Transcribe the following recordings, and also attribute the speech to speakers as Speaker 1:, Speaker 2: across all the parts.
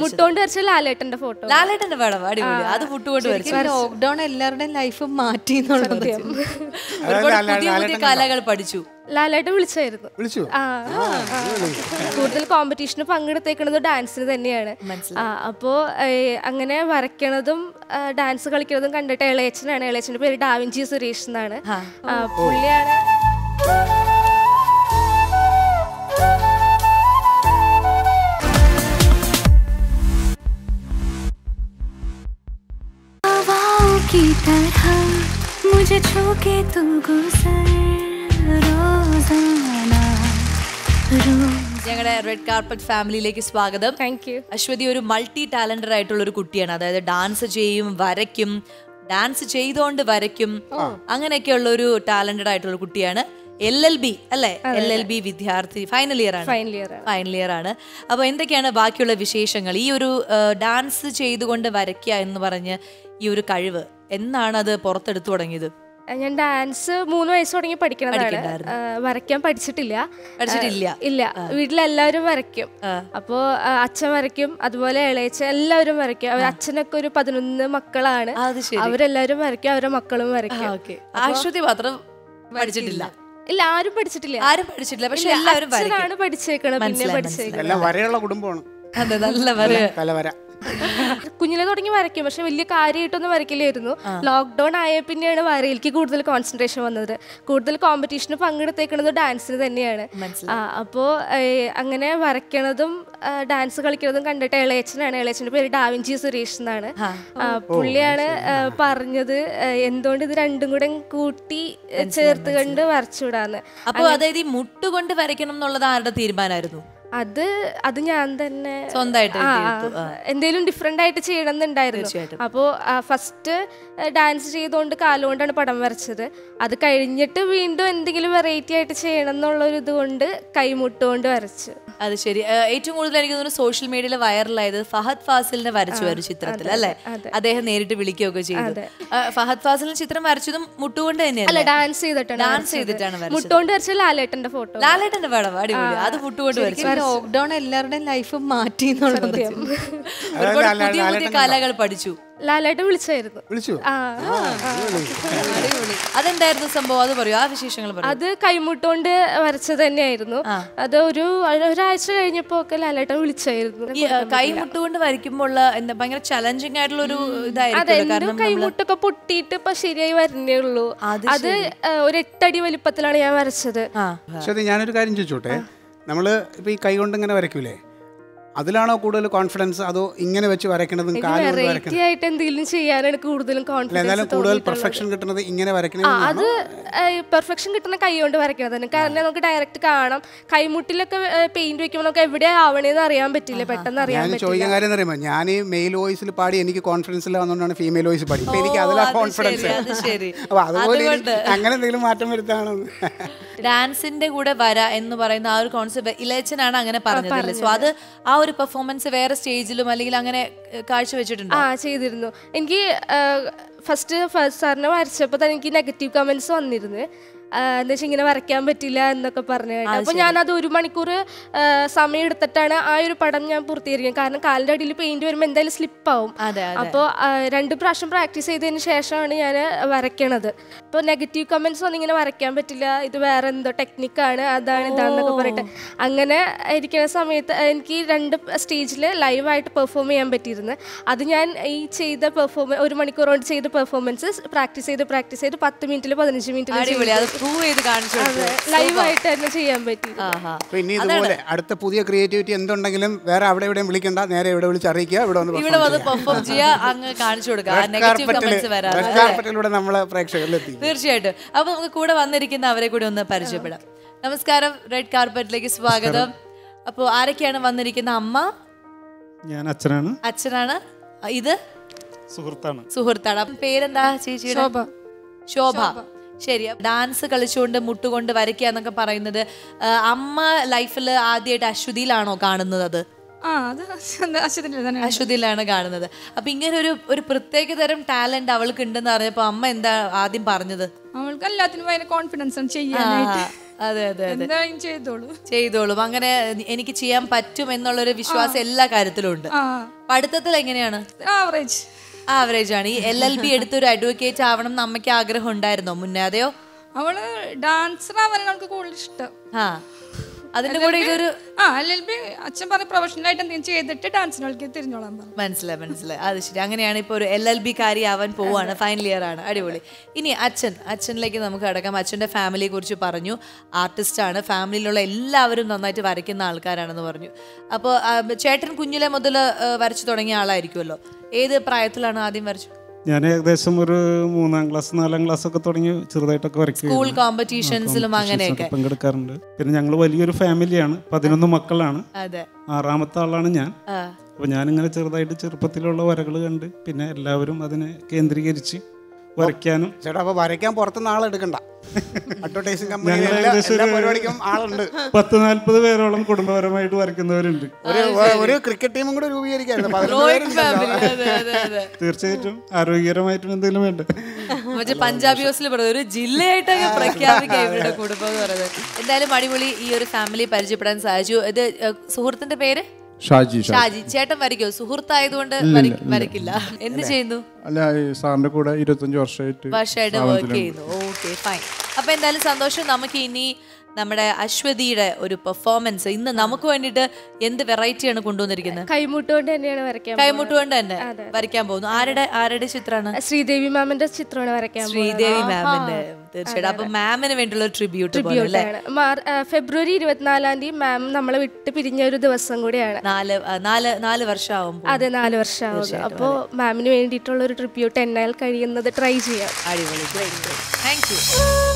Speaker 1: മുട്ടോണ്ട് വരച്ച ലാലേട്ടന്റെ ഫോട്ടോ
Speaker 2: ലാലേട്ടന്റെ പടം അടിപൊളി അത് പുട്ടുകൊണ്ട് വരച്ചു
Speaker 3: ലോക്ക്ഡൌൺ എല്ലാവരുടെയും ലൈഫ് മാറ്റി എന്നുള്ളത്
Speaker 2: ഒരുപാട് പുതിയ പുതിയ കലകൾ പഠിച്ചു
Speaker 1: ലാലേട്ടൻ വിളിച്ചായിരുന്നു
Speaker 4: വിളിച്ചു
Speaker 1: ആ ആ. കൂടുതൽ കോമ്പറ്റീഷന് പങ്കെടുത്തേക്കുന്നത് ഡാൻസിന് തന്നെയാണ് ആ അപ്പോ ഏ, അങ്ങനെ വരയ്ക്കണതും ആ, ഡാൻസ് കളിക്കുന്നതും കണ്ടിട്ട് ഇളയച്ചനാണ് ഇളയച്ചന്റെ പേര് ഡാവിഞ്ചി സുരേഷ് എന്നാണ് ആ, പുള്ളിയാണ്
Speaker 5: हवाओं की तरह मुझे छू के तू गुजर रोजाना रोज
Speaker 2: ഞങ്ങളുടെ റെഡ് കാർപ്പറ്റ് ഫാമിലിയിലേക്ക് സ്വാഗതം
Speaker 1: താങ്ക് യു
Speaker 2: അശ്വതി ഒരു മൾട്ടി ടാലന്റഡ് ആയിട്ടുള്ള ഒരു കുട്ടിയാണ് അതായത് ഡാൻസ് ചെയ്യും വരയ്ക്കും ഡാൻസ് ചെയ്തുകൊണ്ട് വരയ്ക്കും അങ്ങനെയൊക്കെയുള്ള ഒരു ടാലന്റഡ് ആയിട്ടുള്ള ഒരു കുട്ടിയാണ് എൽ എൽ ബി അല്ലെ എൽ എൽ ബി വിദ്യാർത്ഥി ഫൈനൽ ഇയർ ആണ്
Speaker 1: ഫൈനൽ ഇയർ ആണ്
Speaker 2: ഫൈനൽ ഇയർ ആണ് അപ്പൊ എന്തൊക്കെയാണ് ബാക്കിയുള്ള വിശേഷങ്ങൾ ഈ ഒരു ഡാൻസ് ചെയ്തുകൊണ്ട് വരയ്ക്കുക എന്ന് പറഞ്ഞ് ഈ ഒരു കഴിവ് എന്നാണ് അത് പുറത്തെടുത്തു തുടങ്ങിയത്
Speaker 1: ഞാൻ ഡാൻസ് മൂന്ന് വയസ്സ് തുടങ്ങി പഠിക്കണതാണ്
Speaker 2: പഠിക്കണ്ടായിരുന്നു.
Speaker 1: ആ, വരയ്ക്കാൻ പഠിച്ചിട്ടില്ല
Speaker 2: പഠിച്ചിട്ടില്ല
Speaker 1: ഇല്ല വീട്ടിലെല്ലാവരും വരയ്ക്കും അപ്പോ ആ, അച്ഛൻ വരയ്ക്കും അതുപോലെ ഇളയച്ച എല്ലാവരും വരയ്ക്കും അവർ അച്ഛനൊക്കെ ഒരു പതിനൊന്ന് മക്കളാണ്
Speaker 2: അത് ശരി
Speaker 1: അവരെല്ലാവരും വരയ്ക്കും അവരുടെ മക്കളും വരയ്ക്കും
Speaker 2: ഓക്കെ അശ്വതി മാത്രം പഠിച്ചിട്ടില്ല
Speaker 1: ഇല്ല ആരും പഠിച്ചിട്ടില്ല
Speaker 2: ആരും പഠിച്ചിട്ടില്ല പക്ഷെ എല്ലാവരും വരയ്ക്കും
Speaker 1: അച്ഛനാണ് പഠിച്ചേക്കണത് പിന്നെ
Speaker 2: മനസ്സിലായി,
Speaker 1: പഠിച്ചേക്കണത്
Speaker 4: എല്ലാം വരെയുള്ള കുടുംബമാണ്
Speaker 2: അതെ നല്ല വര
Speaker 4: കലവര
Speaker 1: കുഞ്ഞിലെ തുടങ്ങി വരയ്ക്കും പക്ഷെ വലിയ കാര്യമായിട്ടൊന്നും വരയ്ക്കില്ലായിരുന്നു ലോക്ക്ഡൌൺ ആയ പിന്നെയാണ് വരയിലേക്ക് കൂടുതൽ കോൺസെൻട്രേഷൻ വന്നത് കൂടുതൽ കോമ്പറ്റീഷന് പങ്കെടുത്തേക്കുന്നത് ഡാൻസിന് തന്നെയാണ് ആ, അപ്പോ ഏഹ്, അങ്ങനെ വരയ്ക്കണതും ആ, ഡാൻസ് കളിക്കുന്നതും കണ്ടിട്ട് ഇളയച്ചനാണ് ഇളയച്ചന്റെ പേര് ഡാവിഞ്ചി സുരേഷ് എന്നാണ് ആ, പുള്ളിയാണ് ആ, പറഞ്ഞത് ആ, എന്തുകൊണ്ട് ഇത് രണ്ടും കൂടെ കൂട്ടി ഏഹ്, ചേർത്ത് കണ്ട് വരച്ചുവിടാന്ന്
Speaker 2: അപ്പൊ അതായത് ഈ മുട്ടുകൊണ്ട് വരയ്ക്കണം എന്നുള്ളത് ആരുടെ തീരുമാനമായിരുന്നു
Speaker 1: അത് അത് ഞാൻ തന്നെ
Speaker 2: സ്വന്തമായിട്ട്
Speaker 1: ആ,
Speaker 2: എഴുതിയെടുത്തു.
Speaker 1: ആ. എന്തേലും ഡിഫറെന്റ് ആയിട്ട് ചെയ്യണം എന്നുണ്ടായിരുന്നു
Speaker 2: തീർച്ചയായിട്ടും.
Speaker 1: അപ്പോ ഫസ്റ്റ് ഡാൻസ് ചെയ്തുകൊണ്ട് കാലുകൊണ്ടാണ് പടം വരച്ചത് അത് കഴിഞ്ഞിട്ട് വീണ്ടും എന്തെങ്കിലും വെറൈറ്റി ആയിട്ട് ചെയ്യണം എന്നുള്ള ഒരു ഇതുകൊണ്ട് കൈമുട്ടുകൊണ്ട് വരച്ചു
Speaker 2: അത് ശരി ഏഹ്, ഏറ്റവും കൂടുതൽ എനിക്ക് തോന്നുന്നു സോഷ്യൽ മീഡിയയിൽ വൈറലായത് ഫഹദ് ഫാസിലിനെ വരച്ചു ഒരു ചിത്രത്തിൽ അല്ലെ അദ്ദേഹം നേരിട്ട് വിളിക്കുകയൊക്കെ ചെയ്തു ഏഹ്, ഫഹദ് ഫാസിലിന് ചിത്രം വരച്ചതും മുട്ടുകൊണ്ട്
Speaker 1: അല്ല
Speaker 2: തന്നെയല്ലേ
Speaker 1: ഡാൻസ് ചെയ്തിട്ടാണ്
Speaker 2: ഡാൻസ്
Speaker 1: വരച്ചത്.
Speaker 2: ചെയ്തിട്ടാണ് വരച്ചത്
Speaker 1: മുട്ടുകൊണ്ട് വരച്ച ലാലേട്ടന്റെ ഫോട്ടോ
Speaker 2: ലാലേട്ടന്റെ പടം അടിപൊളി അത് മുട്ടുകൊണ്ട് വരച്ചു
Speaker 3: ലോക്ക്ഡൌൺ എല്ലാവരുടെയും ലൈഫ് മാറ്റി എന്നുള്ളത്
Speaker 2: ഒരുപാട് പുതിയ പുതിയ കലകൾ പഠിച്ചു
Speaker 1: ലാലേട്ടൻ വിളിച്ചായിരുന്നു
Speaker 4: വിളിച്ചു
Speaker 1: ആ
Speaker 2: അതെന്തായിരുന്നു സംഭവം അത് പറയൂ ആ വിശേഷങ്ങൾ പറയൂ
Speaker 1: അത് കൈമുട്ടുകൊണ്ട് വരച്ചത് തന്നെയായിരുന്നു അത് ഒരു ഒരാഴ്ച കഴിഞ്ഞപ്പോ ഒക്കെ ലാലേട്ടൻ വിളിച്ചായിരുന്നു
Speaker 2: ഈ ഏഹ്, കൈമുട്ടുകൊണ്ട് വരയ്ക്കുമ്പോൾ ഉള്ള എന്താ ഭയങ്കര ചലഞ്ചിങ് ആയിട്ടുള്ള ഒരു ഇതായിരിക്കും
Speaker 1: അതെന്തും
Speaker 2: കാരണം നമ്മള്
Speaker 1: കൈമുട്ടൊക്കെ പൊട്ടിയിട്ട് ഇപ്പൊ ശരിയായി വരുന്നേ ഉള്ളൂ അത് ആ, ഒരു എട്ടടി വലിപ്പത്തിലാണ് ഞാൻ വരച്ചത്
Speaker 2: ആ
Speaker 4: പക്ഷേ ഞാനൊരു കാര്യം ചോദിച്ചോട്ടെ നമ്മൾ ഇപ്പൊ ഈ കൈ കൊണ്ട് ഇങ്ങനെ വരയ്ക്കൂലേ അതിലാണോ കൂടുതൽ കോൺഫിഡൻസ് അതോ ഇങ്ങനെ വെച്ച് വരയ്ക്കണതും കാല് കൊണ്ട്
Speaker 1: വെറൈറ്റി
Speaker 4: വരയ്ക്കണം
Speaker 1: ആയിട്ട് എന്തെങ്കിലും ചെയ്യാനാണ് കൂടുതലും
Speaker 4: അല്ല എന്നാലും
Speaker 1: കോൺഫിഡൻസ്
Speaker 4: കൂടുതൽ പെർഫെക്ഷൻ കിട്ടുന്നത് ഇങ്ങനെ
Speaker 1: ആ
Speaker 4: വരയ്ക്കണത്
Speaker 1: അത് പെർഫെക്ഷൻ കിട്ടുന്ന കൈ കൊണ്ട് വരയ്ക്കുന്നത് തന്നെ കാരണം നമുക്ക് ഡയറക്റ്റ് കാണാം കൈമുട്ടിലൊക്കെ പെയിന്റ് വെക്കുമ്പോൾ നമുക്ക് എവിടെ ആവണേന്ന് അറിയാൻ പറ്റില്ല പെട്ടെന്ന് അറിയാൻ
Speaker 4: ഞാൻ
Speaker 1: പറ്റില്ല
Speaker 4: ചോദിക്കാൻ കാര്യം അറിയുമ്പോൾ ഞാൻ ഈ മെയിൽ വോയിസിൽ പാടി എനിക്ക് കോൺഫിഡൻസ് ഇല്ല വന്നുകൊണ്ടാണ് ഫീമെയിൽ വോയിസ് പാടി ഇപ്പൊ എനിക്ക് അതിലാ
Speaker 2: അത്
Speaker 4: കോൺഫിഡൻസ്
Speaker 2: ശരി, അത് ശരി.
Speaker 4: അപ്പൊ അതുപോലെ
Speaker 2: അതുകൊണ്ട്.
Speaker 4: ഇനി അങ്ങനെ എന്തെങ്കിലും മാറ്റം വരുത്താണെന്ന്
Speaker 2: ഡാൻസിന്റെ കൂടെ വര എന്ന് പറയുന്ന ആ ഒരു കോൺസെപ്റ്റ് ഇലച്ചനാണ് അങ്ങനെ പറഞ്ഞതല്ലേ സോ അത് ആ ഒരു പെർഫോമൻസ് വേറെ സ്റ്റേജിലും അല്ലെങ്കിൽ അങ്ങനെ ഏഹ്, കാഴ്ചവെച്ചിട്ടുണ്ടോ
Speaker 1: ആ ചെയ്തിരുന്നു എനിക്ക് ഫസ്റ്റ് ഫസ്റ്റ് സാറിനെ വരച്ചപ്പോൾ തന്നെ എനിക്ക് നെഗറ്റീവ് കമന്റ്സ് വന്നിരുന്നു ആ, എന്താ വെച്ചാൽ ഇങ്ങനെ വരയ്ക്കാൻ പറ്റില്ല എന്നൊക്കെ പറഞ്ഞു അപ്പൊ ഞാൻ അത് ഒരു മണിക്കൂർ ആ, സമയം എടുത്തിട്ടാണ് ആ ഒരു പടം ഞാൻ പൂർത്തീകരിക്കുന്നത് കാരണം കാലിന്റെ അടിയിൽ പെയിന്റ് വരുമ്പോൾ എന്തായാലും സ്ലിപ്പ് ആവും
Speaker 2: അതെ അതെ
Speaker 1: അപ്പോൾ രണ്ട് പ്രാവശ്യം പ്രാക്ടീസ് ചെയ്തതിന് ശേഷമാണ് ഞാൻ വരയ്ക്കണത് അപ്പോൾ നെഗറ്റീവ് കമന്റ്സ് ഒന്നും ഇങ്ങനെ വരയ്ക്കാൻ പറ്റില്ല ഇത് വേറെ എന്തോ ടെക്നിക്കാണ് അതാണ് ഇതാണെന്നൊക്കെ പറഞ്ഞിട്ട് അങ്ങനെ ഇരിക്കുന്ന സമയത്ത് എനിക്ക് രണ്ട് സ്റ്റേജിൽ ലൈവായിട്ട് പെർഫോം ചെയ്യാൻ പറ്റിയിരുന്നു അത് ഞാൻ ഈ ചെയ്ത പെർഫോമൻസ് ഒരു മണിക്കൂർ കൊണ്ട് ചെയ്ത പെർഫോമൻസ് പ്രാക്ടീസ് ചെയ്ത് പ്രാക്ടീസ് ചെയ്ത് പത്ത് മിനിറ്റിൽ പതിനഞ്ച്
Speaker 2: അടിപൊളി
Speaker 1: മിനിറ്റിൽ
Speaker 2: അത് പ്രൂവ് ചെയ്ത് കാണിച്ചു കൊടുത്തു.
Speaker 1: ലൈവായിട്ട് തന്നെ ചെയ്യാൻ പറ്റി
Speaker 2: ആഹാ.
Speaker 4: അപ്പൊ ഇനി ഇതുപോലെ അടുത്ത പുതിയ ക്രിയേറ്റിവിറ്റി എന്തുണ്ടെങ്കിലും വേറെ അവിടെ എവിടെയും വിളിക്കണ്ട നേരെ ഇവിടെ വിളിച്ച് അറിയിക്കുക ഇവിടെ വന്ന്
Speaker 2: ഇവിടെ വന്ന്
Speaker 4: perform
Speaker 2: പെർഫോം ചെയ്യാ അങ്ങ് കാണിച്ചു കൊടുക്കുക
Speaker 4: ചെയ്യാം. Red
Speaker 2: നെഗറ്റീവ്
Speaker 4: carpet ല്-
Speaker 2: കമന്റ്സ് വരാതെ
Speaker 4: red carpet ലൂടെ നമ്മളെ പ്രേക്ഷകരിലെത്തി
Speaker 2: തീർച്ചയായിട്ടും അപ്പൊ നമുക്ക് കൂടെ വന്നിരിക്കുന്ന അവരെ കൂടി ഒന്ന് പരിചയപ്പെടാം നമസ്കാരം റെഡ് കാർപ്പറ്റിലേക്ക് സ്വാഗതം അപ്പൊ ആരൊക്കെയാണ് വന്നിരിക്കുന്ന അമ്മ
Speaker 6: ഞാൻ അച്ഛനാണ്
Speaker 2: അച്ഛനാണ് ഇത്
Speaker 6: സുഹൃത്താണ്
Speaker 2: സുഹൃത്താണ് അപ്പം പേരെന്താ ചേച്ചിയുടെ ശോഭ ശോഭ ശരി ഡാൻസ് കളിച്ചുകൊണ്ട് മുട്ടുകൊണ്ട് വരയ്ക്കുക എന്നൊക്കെ പറയുന്നത് ആ, അമ്മ ലൈഫിൽ ആദ്യമായിട്ട് അശ്വതിയിലാണോ കാണുന്നത് അത്
Speaker 7: ആ അത് അശ്വതിൻ്റെ തന്നെ
Speaker 2: അശ്വതിയിലാണ് കാണുന്നത് അപ്പൊ ഇങ്ങനെ ഒരു ഒരു പ്രത്യേക തരം ടാലന്റ് അവൾക്ക് ഉണ്ടെന്ന് അറിഞ്ഞപ്പോ അമ്മ എന്താ ആദ്യം പറഞ്ഞത്
Speaker 7: അവൾക്ക് എല്ലാത്തിനും ഭയങ്കര കോൺഫിഡൻസ് ആണ് ചെയ്യാനായിട്ട്
Speaker 2: ആ, അതെ അതെ അതെ
Speaker 7: എന്തായാലും ചെയ്തോളൂ
Speaker 2: ചെയ്തോളും അങ്ങനെ എനിക്ക് ചെയ്യാൻ പറ്റും എന്നുള്ളൊരു വിശ്വാസം എല്ലാ കാര്യത്തിലും ഉണ്ട്
Speaker 7: ആ
Speaker 2: പഠിത്തത്തിൽ എങ്ങനെയാണ്
Speaker 7: ആവറേജ്
Speaker 2: ആവറേജ് ആണ് ഈ എൽ എൽ ബി എടുത്തൊരു അഡ്വക്കേറ്റ് ആവണം എന്ന് അമ്മയ്ക്ക് ആഗ്രഹം ഉണ്ടായിരുന്നോ മുന്നേ അതെയോ
Speaker 7: അവള് ഡാൻസർ ആവാനാണ് അവൾക്ക് കൂടുതൽ ഇഷ്ടം
Speaker 2: ആ അതിന്റെ കൂടെ ഇതൊരു
Speaker 7: ആ എൽ എൽ ബി അച്ഛൻ പറഞ്ഞ പ്രൊഫഷണൽ ആയിട്ട് എന്തെങ്കിലും ചെയ്തിട്ട് ഡാൻസിനോൾക്ക് തിരിഞ്ഞോളാൻ പറഞ്ഞു
Speaker 2: മനസ്സിലായി മനസ്സിലായി അത് ശരി അങ്ങനെയാണ് ഇപ്പോൾ ഒരു എൽ എൽ ബി കാരി ആവാൻ പോവാണ് ഫൈനൽ ഇയർ ആണ് അടിപൊളി ഇനി അച്ഛൻ അച്ഛനിലേക്ക് നമുക്ക് കിടക്കാം അച്ഛൻ്റെ ഫാമിലിയെ കുറിച്ച് പറഞ്ഞു ആർട്ടിസ്റ്റാണ് ഫാമിലിയിലുള്ള എല്ലാവരും നന്നായിട്ട് വരയ്ക്കുന്ന ആൾക്കാരാണെന്ന് പറഞ്ഞു അപ്പോൾ ചേട്ടൻ കുഞ്ഞിലെ മുതൽ വരച്ചു തുടങ്ങിയ ആളായിരിക്കുമല്ലോ ഏത് പ്രായത്തിലാണ് ആദ്യം വരച്ചു
Speaker 6: ഞാൻ ഏകദേശം ഒരു മൂന്നാം ക്ലാസ് നാലാം ക്ലാസ് ഒക്കെ തുടങ്ങി ചെറുതായിട്ടൊക്കെ വരയ്ക്കും
Speaker 2: സ്കൂൾ കോമ്പറ്റീഷൻസിലും അങ്ങനെയൊക്കെ
Speaker 6: പങ്കെടുക്കാറുണ്ട് പിന്നെ ഞങ്ങൾ വലിയൊരു ഫാമിലിയാണ് പതിനൊന്ന് മക്കളാണ്
Speaker 2: അതെ
Speaker 6: ആറാമത്തെ ആളാണ് ഞാൻ
Speaker 2: ആ.
Speaker 6: അപ്പോൾ ഞാനിങ്ങനെ ചെറുതായിട്ട് ചെറുപ്പത്തിലുള്ള വരകൾ കണ്ട് പിന്നെ എല്ലാവരും അതിനെ കേന്ദ്രീകരിച്ച് വരയ്ക്കാനും
Speaker 4: ചേട്ടാ അപ്പൊ വരയ്ക്കാൻ പുറത്തുനിന്ന് ആളെടുക്കണ്ട അഡ്വർടൈസിംഗ് കമ്പനി
Speaker 6: ഞങ്ങൾ
Speaker 4: എല്ലാ
Speaker 6: ഏകദേശം
Speaker 4: എല്ലാ
Speaker 6: ഒരു-
Speaker 4: പരിപാടിക്കും ആളുണ്ട്
Speaker 6: പത്ത് നാൽപ്പത് പേരോളം കുടുംബപരമായിട്ട് വരയ്ക്കുന്നവരുണ്ട്
Speaker 4: ഒരു ഒരു ക്രിക്കറ്റ് ടീമും കൂടെ രൂപീകരിക്കായിരുന്നു പതിനൊന്ന്
Speaker 2: ഡ്രോയിങ്
Speaker 4: പേരുണ്ടല്ലോ.
Speaker 2: ഫാമിലി അതെ അതെ അതെ
Speaker 6: തീർച്ചയായിട്ടും ആരോഗ്യകരമായിട്ടും എന്തെങ്കിലും വേണ്ട
Speaker 2: മറ്റേ പഞ്ചാബി ഹൗസിൽ പറയുന്നത് ഒരു ജില്ലയായിട്ടൊക്കെ പ്രഖ്യാപിക്കുക ഇവരുടെ കുടുംബം എന്ന് പറയുന്നത് എന്തായാലും അടിപൊളി ഈ ഒരു ഫാമിലി പരിചയപ്പെടാൻ സാധിച്ചു ഇത് ഏഹ്, സുഹൃത്തിന്റെ പേര്
Speaker 8: ഷാജി ഷാജി
Speaker 2: ഷാജി ചേട്ടൻ വരയ്ക്കോ സുഹൃത്തായതുകൊണ്ട് വരയ്ക്ക- വരയ്ക്കില്ല എന്ത് ചെയ്യുന്നു
Speaker 8: അല്ല ഈ സാറിന്റെ കൂടെ ഇരുപത്തഞ്ച് വർഷമായിട്ട്
Speaker 2: വർഷമായിട്ട് വർക്ക് ചെയ്യുന്നു ഓക്കെ ഫൈൻ അപ്പൊ എന്തായാലും സന്തോഷം നമുക്ക് ഇനി നമ്മുടെ അശ്വതിയുടെ ഒരു പെർഫോമൻസ് ഇന്ന് നമുക്ക് വേണ്ടിയിട്ട് എന്ത് വെറൈറ്റിയാണ് കൊണ്ടുവന്നിരിക്കുന്നത്
Speaker 1: കൈമുട്ടുകൊണ്ട് തന്നെയാണ് വരയ്ക്കാൻ
Speaker 2: കൈമുട്ട് കൊണ്ട് തന്നെ വരയ്ക്കാൻ പോകുന്നു ആരുടെ ആരുടെ ചിത്രമാണ്
Speaker 1: പോകുന്നത്. ശ്രീദേവി മാമിന്റെ ചിത്രമാണ് വരയ്ക്കാൻ
Speaker 2: ശ്രീദേവി മാമിന്റെ തീർച്ചയായിട്ടും അപ്പൊ മാമിന് വേണ്ടിയുള്ള ട്രിബ്യൂട്ട് പോലെ അല്ലേ
Speaker 1: പോകുന്നത് മാർ- ആ, ഫെബ്രുവരി ഇരുപത്തിനാലാം തീയതി മാം നമ്മളെ വിട്ട് പിരിഞ്ഞ ഒരു ദിവസം കൂടിയാണ്
Speaker 2: നാല് ആ, നാല് നാല് വർഷമാവും
Speaker 1: അതെ നാല് വർഷമാവുന്നു അപ്പോൾ മാമിന് വേണ്ടിയിട്ടുള്ള ഒരു ട്രിബ്യൂട്ട് എന്നാൽ കഴിയുന്നത് ട്രൈ ചെയ്യാം
Speaker 2: അടിപൊളി താങ്ക് യു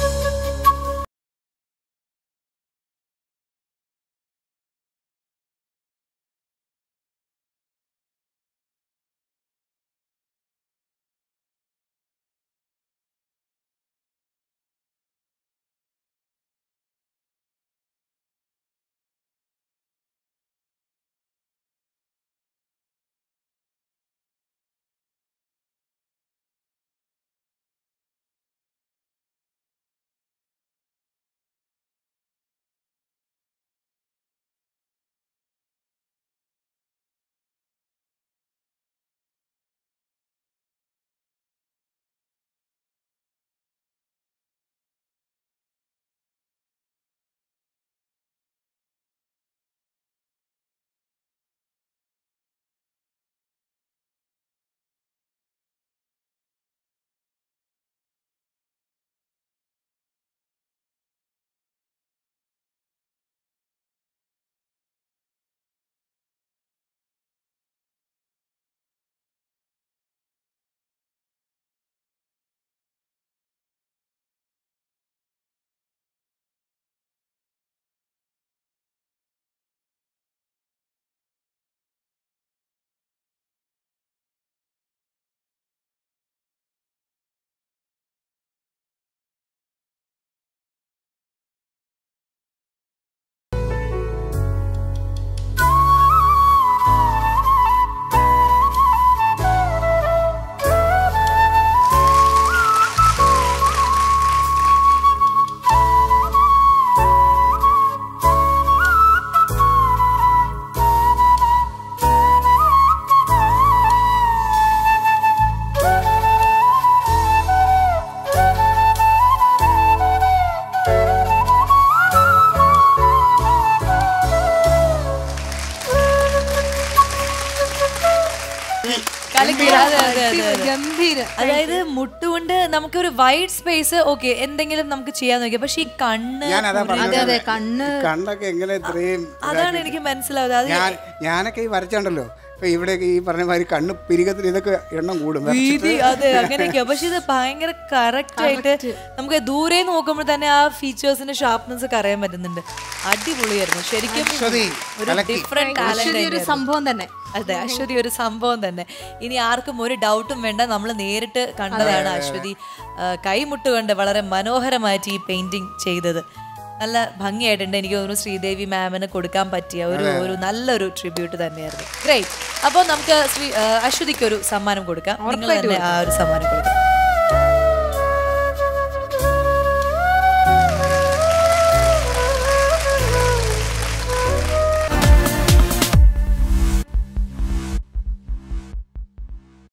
Speaker 2: കളിക്കുക അതെ അതെ അതെ അതെ
Speaker 3: ഗംഭീരം
Speaker 2: അതായത് മുട്ടുകൊണ്ട് നമുക്കൊരു വൈഡ് സ്പേസ് ഓക്കെ എന്തെങ്കിലും നമുക്ക് ചെയ്യാൻ നോക്കിയാൽ പക്ഷെ ഈ കണ്ണ്
Speaker 4: ഞാൻ അതാ
Speaker 2: കുറി-
Speaker 3: അതെ അതെ
Speaker 4: പറഞ്ഞത്
Speaker 3: കണ്ണ്
Speaker 4: കണ്ണൊക്കെ എങ്ങനെ ഇത്രയും
Speaker 2: അതാണ് എനിക്ക് മനസ്സിലാവുന്നത് അത്
Speaker 4: ഞാൻ ഞാനൊക്കെ ഈ വരച്ചുണ്ടല്ലോ ഇപ്പൊ ഇവിടെയൊക്കെ ഈ പറഞ്ഞ മാതിരി കണ്ണ് പിരികത്തിൽ ഇതൊക്കെ എണ്ണം കൂടും
Speaker 2: വീതി
Speaker 4: വരച്ചിട്ട്
Speaker 2: അതെ അങ്ങനെയൊക്കെയാ പക്ഷെ ഇത് ഭയങ്കര കറക്റ്റ് ആയിട്ട് നമുക്ക് ദൂരെ നോക്കുമ്പോൾ തന്നെ ആ ഫീച്ചേഴ്സിന്റെ ഷാർപ്നെസ് ഒക്കെ അറിയാൻ പറ്റുന്നുണ്ട് അടിപൊളിയായിരുന്നു ശരിക്കും
Speaker 4: അശ്വതി,
Speaker 2: ഒരു
Speaker 4: കലക്കി.
Speaker 2: ഡിഫറെന്റ്
Speaker 3: അശ്വതി ഒരു സംഭവം തന്നെ
Speaker 2: അതെ അശ്വതി ഒരു സംഭവം തന്നെ ഇനി ആർക്കും ഒരു ഡൗട്ടും വേണ്ട നമ്മൾ നേരിട്ട് കണ്ടതാണ് അശ്വതി ആ, കൈമുട്ട് കൊണ്ട് വളരെ മനോഹരമായിട്ട് ഈ പെയിന്റിങ് ചെയ്തത് നല്ല ഭംഗിയായിട്ടുണ്ട് എനിക്ക് തോന്നുന്നു ശ്രീദേവി മാമിന് കൊടുക്കാൻ പറ്റിയ ഒരു ഒരു നല്ലൊരു ട്രിബ്യൂട്ട് തന്നെയായിരുന്നു ഗ്രേറ്റ് അപ്പോൾ നമുക്ക് ശ്രീ ആ, അശ്വതിക്ക് ഒരു സമ്മാനം കൊടുക്കാം നിങ്ങൾ തന്നെ ആ ഒരു സമ്മാനം കൊടുക്കാം